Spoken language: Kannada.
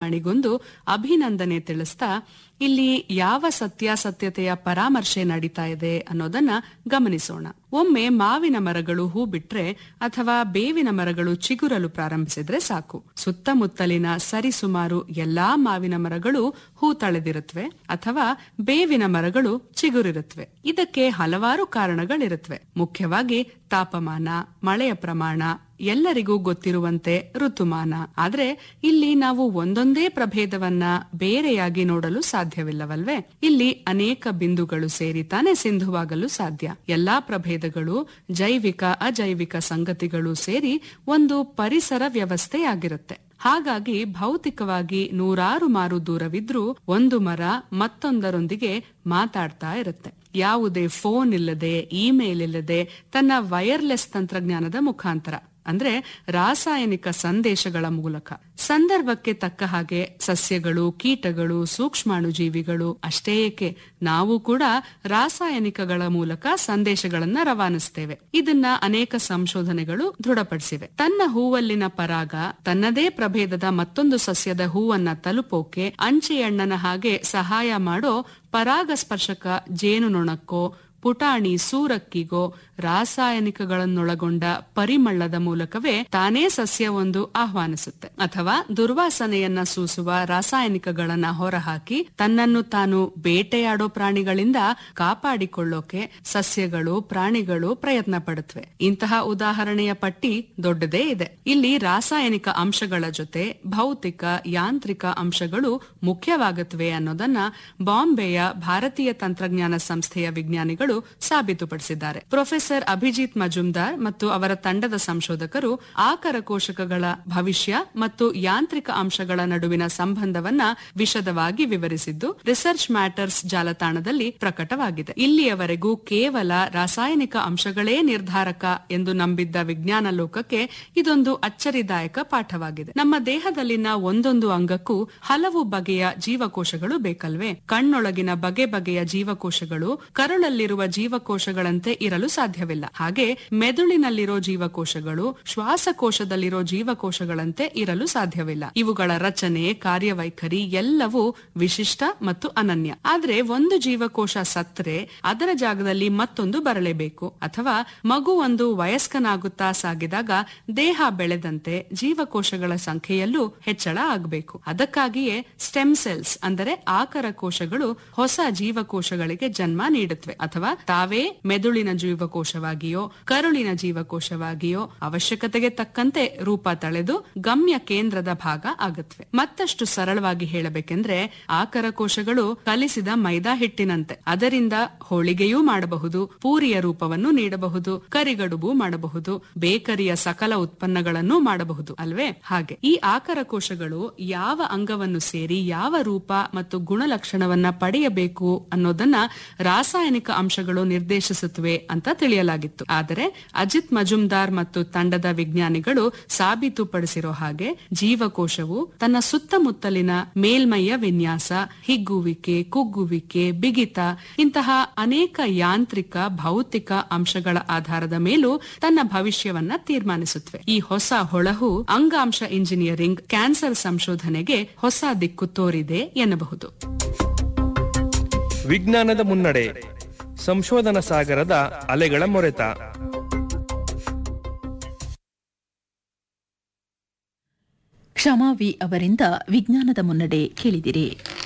ಪ್ರಾಣಿಗೊಂದು ಅಭಿನಂದನೆ ತಿಳಿಸ್ತಾ ಇಲ್ಲಿ ಯಾವ ಸತ್ಯಾಸತ್ಯತೆಯ ಪರಾಮರ್ಶೆ ನಡೀತಾ ಇದೆ ಅನ್ನೋದನ್ನ ಗಮನಿಸೋಣ ಒಮ್ಮೆ ಮಾವಿನ ಮರಗಳು ಹೂ ಬಿಟ್ರೆ ಅಥವಾ ಬೇವಿನ ಮರಗಳು ಚಿಗುರಲು ಪ್ರಾರಂಭಿಸಿದ್ರೆ ಸಾಕು ಸುತ್ತಮುತ್ತಲಿನ ಸರಿಸುಮಾರು ಎಲ್ಲಾ ಮಾವಿನ ಮರಗಳು ಹೂ ತಳೆದಿರುತ್ತವೆ ಅಥವಾ ಬೇವಿನ ಮರಗಳು ಚಿಗುರಿರುತ್ತವೆ ಇದಕ್ಕೆ ಹಲವಾರು ಕಾರಣಗಳಿರುತ್ತವೆ ಮುಖ್ಯವಾಗಿ ತಾಪಮಾನ ಮಳೆಯ ಪ್ರಮಾಣ ಎಲ್ಲರಿಗೂ ಗೊತ್ತಿರುವಂತೆ ಋತುಮಾನ ಆದ್ರೆ ಇಲ್ಲಿ ನಾವು ಒಂದೊಂದೇ ಪ್ರಭೇದವನ್ನ ಬೇರೆಯಾಗಿ ನೋಡಲು ಸಾಧ್ಯವಿಲ್ಲವಲ್ವೇ ಇಲ್ಲಿ ಅನೇಕ ಬಿಂದುಗಳು ಸೇರಿ ತಾನೇ ಸಿಂಧುವಾಗಲು ಸಾಧ್ಯ ಎಲ್ಲಾ ಪ್ರಭೇದಗಳು ಜೈವಿಕ ಅಜೈವಿಕ ಸಂಗತಿಗಳು ಸೇರಿ ಒಂದು ಪರಿಸರ ವ್ಯವಸ್ಥೆಯಾಗಿರುತ್ತೆ ಹಾಗಾಗಿ ಭೌತಿಕವಾಗಿ ನೂರಾರು ಮಾರು ದೂರವಿದ್ರೂ ಒಂದು ಮರ ಮತ್ತೊಂದರೊಂದಿಗೆ ಮಾತಾಡ್ತಾ ಇರುತ್ತೆ ಯಾವುದೇ ಫೋನ್ ಇಲ್ಲದೆ ಇಮೇಲ್ ಇಲ್ಲದೆ ತನ್ನ ವೈರ್ಲೆಸ್ ತಂತ್ರಜ್ಞಾನದ ಮುಖಾಂತರ ಅಂದ್ರೆ ರಾಸಾಯನಿಕ ಸಂದೇಶಗಳ ಮೂಲಕ ಸಂದರ್ಭಕ್ಕೆ ತಕ್ಕ ಹಾಗೆ ಸಸ್ಯಗಳು ಕೀಟಗಳು ಸೂಕ್ಷ್ಮಾಣುಜೀವಿಗಳು ಅಷ್ಟೇ ಏಕೆ ನಾವು ಕೂಡ ರಾಸಾಯನಿಕಗಳ ಮೂಲಕ ಸಂದೇಶಗಳನ್ನ ರವಾನಿಸ್ತೇವೆ ಇದನ್ನ ಅನೇಕ ಸಂಶೋಧನೆಗಳು ದೃಢಪಡಿಸಿವೆ ತನ್ನ ಹೂವಲ್ಲಿನ ಪರಾಗ ತನ್ನದೇ ಪ್ರಭೇದದ ಮತ್ತೊಂದು ಸಸ್ಯದ ಹೂವನ್ನ ತಲುಪೋಕೆ ಅಂಚೆಯಣ್ಣನ ಹಾಗೆ ಸಹಾಯ ಮಾಡೋ ಪರಾಗಸ್ಪರ್ಶಕ ಜೇನುನೊಣಕ್ಕೋ ಪುಟಾಣಿ ಸೂರಕ್ಕಿಗೋ ರಾಸಾಯನಿಕಗಳನ್ನೊಳಗೊಂಡ ಪರಿಮಳದ ಮೂಲಕವೇ ತಾನೇ ಸಸ್ಯವೊಂದು ಆಹ್ವಾನಿಸುತ್ತೆ ಅಥವಾ ದುರ್ವಾಸನೆಯನ್ನ ಸೂಸುವ ರಾಸಾಯನಿಕಗಳನ್ನ ಹೊರಹಾಕಿ ತನ್ನನ್ನು ತಾನು ಬೇಟೆಯಾಡೋ ಪ್ರಾಣಿಗಳಿಂದ ಕಾಪಾಡಿಕೊಳ್ಳೋಕೆ ಸಸ್ಯಗಳು ಪ್ರಾಣಿಗಳು ಪ್ರಯತ್ನ ಪಡುತ್ತವೆ ಇಂತಹ ಉದಾಹರಣೆಯ ಪಟ್ಟಿ ದೊಡ್ಡದೇ ಇದೆ ಇಲ್ಲಿ ರಾಸಾಯನಿಕ ಅಂಶಗಳ ಜೊತೆ ಭೌತಿಕ ಯಾಂತ್ರಿಕ ಅಂಶಗಳು ಮುಖ್ಯವಾಗುತ್ತವೆ ಅನ್ನೋದನ್ನ ಬಾಂಬೆಯ ಭಾರತೀಯ ತಂತ್ರಜ್ಞಾನ ಸಂಸ್ಥೆಯ ವಿಜ್ಞಾನಿಗಳು ಸಾಬೀತುಪಡಿಸಿದ್ದಾರೆ ಪ್ರೊಫೆಸರ್ ಅಭಿಜಿತ್ ಮಜುಮ್ದಾರ್ ಮತ್ತು ಅವರ ತಂಡದ ಸಂಶೋಧಕರು ಆಕರ ಕೋಶಕಗಳ ಭವಿಷ್ಯ ಮತ್ತು ಯಾಂತ್ರಿಕ ಅಂಶಗಳ ನಡುವಿನ ಸಂಬಂಧವನ್ನ ವಿಶದವಾಗಿ ವಿವರಿಸಿದ್ದು ರಿಸರ್ಚ್ ಮ್ಯಾಟರ್ಸ್ ಜಾಲತಾಣದಲ್ಲಿ ಪ್ರಕಟವಾಗಿದೆ ಇಲ್ಲಿಯವರೆಗೂ ಕೇವಲ ರಾಸಾಯನಿಕ ಅಂಶಗಳೇ ನಿರ್ಧಾರಕ ಎಂದು ನಂಬಿದ್ದ ವಿಜ್ಞಾನ ಲೋಕಕ್ಕೆ ಇದೊಂದು ಅಚ್ಚರಿದಾಯಕ ಪಾಠವಾಗಿದೆ ನಮ್ಮ ದೇಹದಲ್ಲಿನ ಒಂದೊಂದು ಅಂಗಕ್ಕೂ ಹಲವು ಬಗೆಯ ಜೀವಕೋಶಗಳು ಬೇಕಲ್ವೇ ಕಣ್ಣೊಳಗಿನ ಬಗೆ ಬಗೆಯ ಜೀವಕೋಶಗಳು ಕರುಳಲ್ಲಿರುವ ಜೀವಕೋಶಗಳಂತೆ ಇರಲು ಸಾಧ್ಯವಿಲ್ಲ ಹಾಗೆ ಮೆದುಳಿನಲ್ಲಿರೋ ಜೀವಕೋಶಗಳು ಶ್ವಾಸಕೋಶದಲ್ಲಿರೋ ಜೀವಕೋಶಗಳಂತೆ ಇರಲು ಸಾಧ್ಯವಿಲ್ಲ ಇವುಗಳ ರಚನೆ ಕಾರ್ಯವೈಖರಿ ಎಲ್ಲವೂ ವಿಶಿಷ್ಟ ಮತ್ತು ಅನನ್ಯ ಆದ್ರೆ ಒಂದು ಜೀವಕೋಶ ಸತ್ರೆ ಅದರ ಜಾಗದಲ್ಲಿ ಮತ್ತೊಂದು ಬರಲೇಬೇಕು ಅಥವಾ ಮಗು ಒಂದು ವಯಸ್ಕನಾಗುತ್ತಾ ಸಾಗಿದಾಗ ದೇಹ ಬೆಳೆದಂತೆ ಜೀವಕೋಶಗಳ ಸಂಖ್ಯೆಯಲ್ಲೂ ಹೆಚ್ಚಳ ಆಗಬೇಕು ಅದಕ್ಕಾಗಿಯೇ ಸ್ಟೆಮ್ ಸೆಲ್ಸ್ ಅಂದರೆ ಆಕರ ಕೋಶಗಳು ಹೊಸ ಜೀವಕೋಶಗಳಿಗೆ ಜನ್ಮ ನೀಡುತ್ತವೆ ಅಥವಾ ತಾವೇ ಮೆದುಳಿನ ಜೀವಕೋಶವಾಗಿಯೋ ಕರುಳಿನ ಜೀವಕೋಶವಾಗಿಯೋ ಅವಶ್ಯಕತೆಗೆ ತಕ್ಕಂತೆ ರೂಪ ತಳೆದು ಗಮ್ಯ ಕೇಂದ್ರದ ಭಾಗ ಆಗುತ್ತವೆ ಮತ್ತಷ್ಟು ಸರಳವಾಗಿ ಹೇಳಬೇಕೆಂದ್ರೆ ಆಕರ ಕೋಶಗಳು ಕಲಿಸಿದ ಮೈದಾ ಹಿಟ್ಟಿನಂತೆ ಅದರಿಂದ ಹೋಳಿಗೆಯೂ ಮಾಡಬಹುದು ಪೂರಿಯ ರೂಪವನ್ನು ನೀಡಬಹುದು ಕರಿಗಡುಬು ಮಾಡಬಹುದು ಬೇಕರಿಯ ಸಕಲ ಉತ್ಪನ್ನಗಳನ್ನು ಮಾಡಬಹುದು ಅಲ್ವೇ ಹಾಗೆ ಈ ಆಕರ ಕೋಶಗಳು ಯಾವ ಅಂಗವನ್ನು ಸೇರಿ ಯಾವ ರೂಪ ಮತ್ತು ಗುಣಲಕ್ಷಣವನ್ನ ಪಡೆಯಬೇಕು ಅನ್ನೋದನ್ನ ರಾಸಾಯನಿಕ ಅಂಶಗಳು ನಿರ್ದೇಶಿಸುತ್ತವೆ ಅಂತ ತಿಳಿಯಲಾಗಿತ್ತು ಆದರೆ ಅಜಿತ್ ಮಜುಮ್ದಾರ್ ಮತ್ತು ತಂಡದ ವಿಜ್ಞಾನಿಗಳು ಸಾಬೀತುಪಡಿಸಿರೋ ಹಾಗೆ ಜೀವಕೋಶವು ತನ್ನ ಸುತ್ತಮುತ್ತಲಿನ ಮೇಲ್ಮೈಯ ವಿನ್ಯಾಸ ಹಿಗ್ಗುವಿಕೆ ಕುಗ್ಗುವಿಕೆ ಬಿಗಿತ ಇಂತಹ ಅನೇಕ ಯಾಂತ್ರಿಕ ಭೌತಿಕ ಅಂಶಗಳ ಆಧಾರದ ಮೇಲೂ ತನ್ನ ಭವಿಷ್ಯವನ್ನ ತೀರ್ಮಾನಿಸುತ್ತವೆ ಈ ಹೊಸ ಹೊಳಹು ಅಂಗಾಂಶ ಇಂಜಿನಿಯರಿಂಗ್ ಕ್ಯಾನ್ಸರ್ ಸಂಶೋಧನೆಗೆ ಹೊಸ ದಿಕ್ಕು ತೋರಿದೆ ಎನ್ನಬಹುದು ವಿಜ್ಞಾನದ ಮುನ್ನಡೆ ಸಂಶೋಧನಾ ಸಾಗರದ ಅಲೆಗಳ ಮೊರೆತ ಕ್ಷಮಾ ವಿ ಅವರಿಂದ ವಿಜ್ಞಾನದ ಮುನ್ನಡೆ ಕೇಳಿದಿರಿ